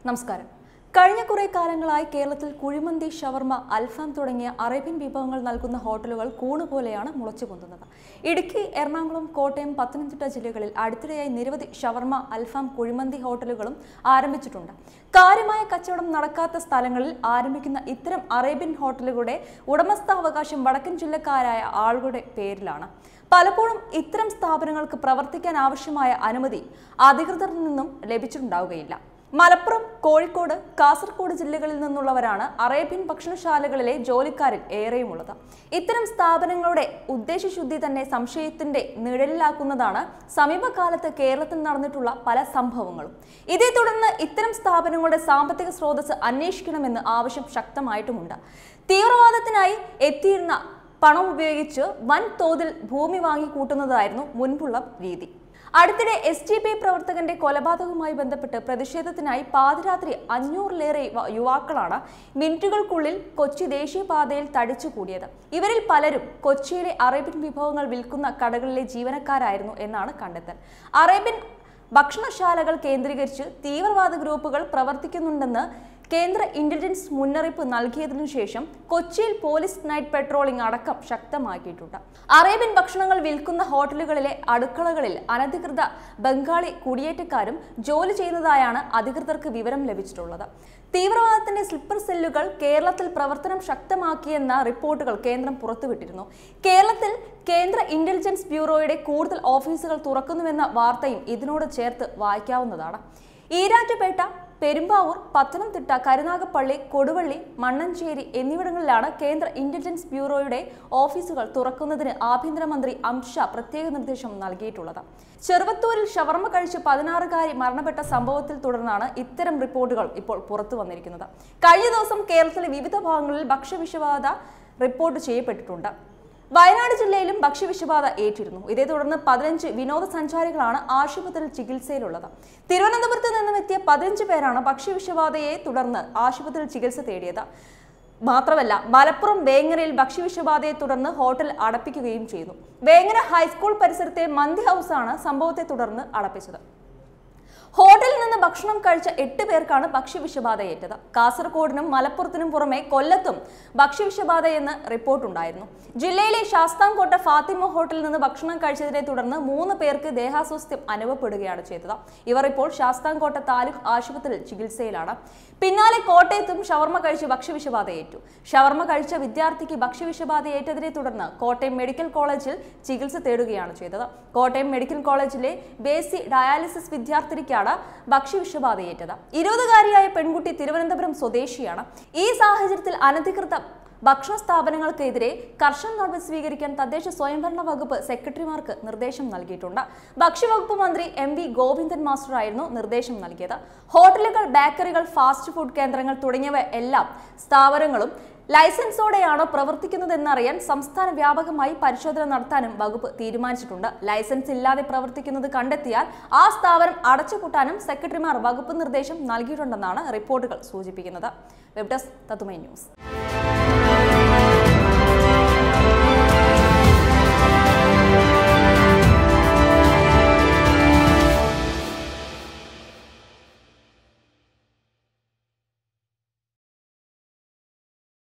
നമസ്കാരം കഴിഞ്ഞ കുറെ കാലങ്ങളായി കേരളത്തിൽ കുഴിമന്തി ഷവർമ അൽഫാം തുടങ്ങിയ അറേബ്യൻ വിഭവങ്ങൾ നൽകുന്ന ഹോട്ടലുകൾ കൂണുപോലെയാണ് മുളച്ചു പൊന്തുന്നത് ഇടുക്കി എറണാകുളം കോട്ടയം പത്തനംതിട്ട ജില്ലകളിൽ അടുത്തിടെയായി നിരവധി ഷവർമ അൽഫാം കുഴിമന്തി ഹോട്ടലുകളും ആരംഭിച്ചിട്ടുണ്ട് കാര്യമായ കച്ചവടം നടക്കാത്ത സ്ഥലങ്ങളിൽ ആരംഭിക്കുന്ന ഇത്തരം അറേബ്യൻ ഹോട്ടലുകളുടെ ഉടമസ്ഥാവകാശം വടക്കൻ ജില്ലക്കാരായ ആളുകളുടെ പേരിലാണ് പലപ്പോഴും ഇത്തരം സ്ഥാപനങ്ങൾക്ക് പ്രവർത്തിക്കാൻ ആവശ്യമായ അനുമതി അധികൃതരിൽ നിന്നും ലഭിച്ചിട്ടുണ്ടാവുകയില്ല മലപ്പുറം കോഴിക്കോട് കാസർഗോഡ് ജില്ലകളിൽ നിന്നുള്ളവരാണ് അറേബ്യൻ ഭക്ഷണശാലകളിലെ ജോലിക്കാരിൽ ഏറെയുമുള്ളത് ഇത്തരം സ്ഥാപനങ്ങളുടെ ഉദ്ദേശശുദ്ധി തന്നെ സംശയത്തിന്റെ നിഴലിലാക്കുന്നതാണ് സമീപകാലത്ത് കേരളത്തിൽ നടന്നിട്ടുള്ള പല സംഭവങ്ങളും ഇതേ തുടർന്ന് ഇത്തരം സ്ഥാപനങ്ങളുടെ സാമ്പത്തിക സ്രോതസ് അന്വേഷിക്കണമെന്ന് ആവശ്യം ശക്തമായിട്ടുമുണ്ട് തീവ്രവാദത്തിനായി എത്തിയിരുന്ന പണം ഉപയോഗിച്ച് വൻ തോതിൽ ഭൂമി വാങ്ങിക്കൂട്ടുന്നതായിരുന്നു മുൻപുള്ള രീതി അടുത്തിടെ എസ് ടി പി പ്രവർത്തകന്റെ കൊലപാതകവുമായി ബന്ധപ്പെട്ട് പ്രതിഷേധത്തിനായി പാതിരാത്രി അഞ്ഞൂറിലേറെ യുവ- യുവാക്കളാണ് മിനിറ്റുകൾക്കുള്ളിൽ കൊച്ചി ദേശീയപാതയിൽ തടിച്ചുകൂടിയത് ഇവരിൽ പലരും കൊച്ചിയിലെ അറേബ്യൻ വിഭവങ്ങൾ വിൽക്കുന്ന കടകളിലെ ജീവനക്കാരായിരുന്നു എന്നാണ് കണ്ടെത്തൽ അറേബ്യൻ ഭക്ഷണശാലകൾ കേന്ദ്രീകരിച്ച് തീവ്രവാദ ഗ്രൂപ്പുകൾ പ്രവർത്തിക്കുന്നുണ്ടെന്ന് കേന്ദ്ര ഇന്റലിജൻസ് മുന്നറിയിപ്പ് നൽകിയതിനു ശേഷം കൊച്ചിയിൽ പോലീസ് നൈറ്റ് പെട്രോളിംഗ് അടക്കം ശക്തമാക്കിയിട്ടുണ്ട് അറേബ്യൻ ഭക്ഷണങ്ങൾ വിൽക്കുന്ന ഹോട്ടലുകളിലെ അടുക്കളകളിൽ അനധികൃത ബംഗാളി കുടിയേറ്റക്കാരും ജോലി ചെയ്യുന്നതായാണ് അധികൃതർക്ക് വിവരം ലഭിച്ചിട്ടുള്ളത് തീവ്രവാദത്തിന്റെ സ്ലിപ്പർ സെല്ലുകൾ കേരളത്തിൽ പ്രവർത്തനം ശക്തമാക്കിയെന്ന റിപ്പോർട്ടുകൾ കേന്ദ്രം പുറത്തുവിട്ടിരുന്നു കേരളത്തിൽ കേന്ദ്ര ഇന്റലിജൻസ് ബ്യൂറോയുടെ കൂടുതൽ ഓഫീസുകൾ തുറക്കുന്നുവെന്ന വാർത്തയും ഇതിനോട് ചേർത്ത് വായിക്കാവുന്നതാണ് ഈരാറ്റുപേട്ട പെരുമ്പാവൂർ പത്തനംതിട്ട കരുനാഗപ്പള്ളി കൊടുവള്ളി മണ്ണഞ്ചേരി എന്നിവിടങ്ങളിലാണ് കേന്ദ്ര ഇന്റലിജൻസ് ബ്യൂറോയുടെ ഓഫീസുകൾ തുറക്കുന്നതിന് ആഭ്യന്തരമന്ത്രി അമിത്ഷാ പ്രത്യേക നിർദ്ദേശം നൽകിയിട്ടുള്ളത് ചെറുവത്തൂരിൽ ഷവർമ കഴിച്ച് പതിനാറുകാരി മരണപ്പെട്ട സംഭവത്തിൽ തുടർന്നാണ് ഇത്തരം റിപ്പോർട്ടുകൾ ഇപ്പോൾ പുറത്തു വന്നിരിക്കുന്നത് കഴിഞ്ഞ ദിവസം കേരളത്തിലെ വിവിധ ഭാഗങ്ങളിൽ ഭക്ഷ്യവിഷബാധ റിപ്പോർട്ട് ചെയ്യപ്പെട്ടിട്ടുണ്ട് വയനാട് ജില്ലയിലും ഭക്ഷ്യവിഷബാധ ഏറ്റിരുന്നു ഇതേ തുടർന്ന് പതിനഞ്ച് വിനോദസഞ്ചാരികളാണ് ആശുപത്രിയിൽ ചികിത്സയിലുള്ളത് തിരുവനന്തപുരത്ത് നിന്നും എത്തിയ പതിനഞ്ച് പേരാണ് ഭക്ഷ്യവിഷബാധയെ തുടർന്ന് ആശുപത്രിയിൽ ചികിത്സ തേടിയത് മാത്രമല്ല മലപ്പുറം വേങ്ങരയിൽ ഭക്ഷ്യവിഷബാധയെ തുടർന്ന് ഹോട്ടൽ അടപ്പിക്കുകയും ചെയ്തു വേങ്ങര ഹൈസ്കൂൾ പരിസരത്തെ മന്തി ഹൗസാണ് സംഭവത്തെ തുടർന്ന് അടപ്പിച്ചത് ഹോട്ടലിൽ നിന്ന് ഭക്ഷണം കഴിച്ച എട്ട് പേർക്കാണ് ഭക്ഷ്യവിഷബാധയേറ്റത് കാസർഗോഡിനും മലപ്പുറത്തിനും പുറമെ കൊല്ലത്തും ഭക്ഷ്യവിഷബാധയെന്ന് റിപ്പോർട്ടുണ്ടായിരുന്നു ജില്ലയിലെ ശാസ്താംകോട്ട ഫാത്തിമ ഹോട്ടലിൽ നിന്ന് ഭക്ഷണം കഴിച്ചതിനെ തുടർന്ന് മൂന്ന് പേർക്ക് ദേഹാസ്വാസ്ഥ്യം അനുഭവപ്പെടുകയാണ് ചെയ്തത് ഇവർ ഇപ്പോൾ ശാസ്താംകോട്ട താലൂക്ക് ആശുപത്രിയിൽ ചികിത്സയിലാണ് പിന്നാലെ കോട്ടയത്തും ഷവർമ കഴിച്ച് ഭക്ഷ്യവിഷബാധയേറ്റു ഷവർമ കഴിച്ച വിദ്യാർത്ഥിക്ക് ഭക്ഷ്യവിഷബാധയേറ്റതിനെ തുടർന്ന് കോട്ടയം മെഡിക്കൽ കോളേജിൽ ചികിത്സ തേടുകയാണ് ചെയ്തത് കോട്ടയം മെഡിക്കൽ കോളേജിലെ ബേസി ഡയാലിസിസ് വിദ്യാർത്ഥിനിക്കാണ് ഭക്ഷ്യവിഷബാധയേറ്റത് ഇരുപതുകാരിയായ പെൺകുട്ടി തിരുവനന്തപുരം സ്വദേശിയാണ് ഈ സാഹചര്യത്തിൽ അനധികൃത ഭക്ഷണ സ്ഥാപനങ്ങൾക്കെതിരെ കർശന നടപടി സ്വീകരിക്കാൻ തദ്ദേശ സ്വയംഭരണ വകുപ്പ് സെക്രട്ടറിമാർക്ക് നിർദ്ദേശം നൽകിയിട്ടുണ്ട് ഭക്ഷ്യവകുപ്പ് മന്ത്രി എം വി ഗോവിന്ദൻ മാസ്റ്ററായിരുന്നു നിർദ്ദേശം നൽകിയത് ഹോട്ടലുകൾ ബേക്കറികൾ ഫാസ്റ്റ് ഫുഡ് കേന്ദ്രങ്ങൾ തുടങ്ങിയവ എല്ലാം സ്ഥാപനങ്ങളും ലൈസൻസോടെയാണോ പ്രവർത്തിക്കുന്നതെന്നറിയാൻ സംസ്ഥാന വ്യാപകമായി പരിശോധന നടത്താനും വകുപ്പ് തീരുമാനിച്ചിട്ടുണ്ട് ലൈസൻസ് ഇല്ലാതെ പ്രവർത്തിക്കുന്നത് കണ്ടെത്തിയാൽ ആ സ്ഥാപനം അടച്ചുപൂട്ടാനും സെക്രട്ടറിമാർ വകുപ്പ് നിർദ്ദേശം നൽകിയിട്ടുണ്ടെന്നാണ് റിപ്പോർട്ടുകൾ സൂചിപ്പിക്കുന്നത് വെബ് ഡെസ്ക് തത്തുമൈ ന്യൂസ്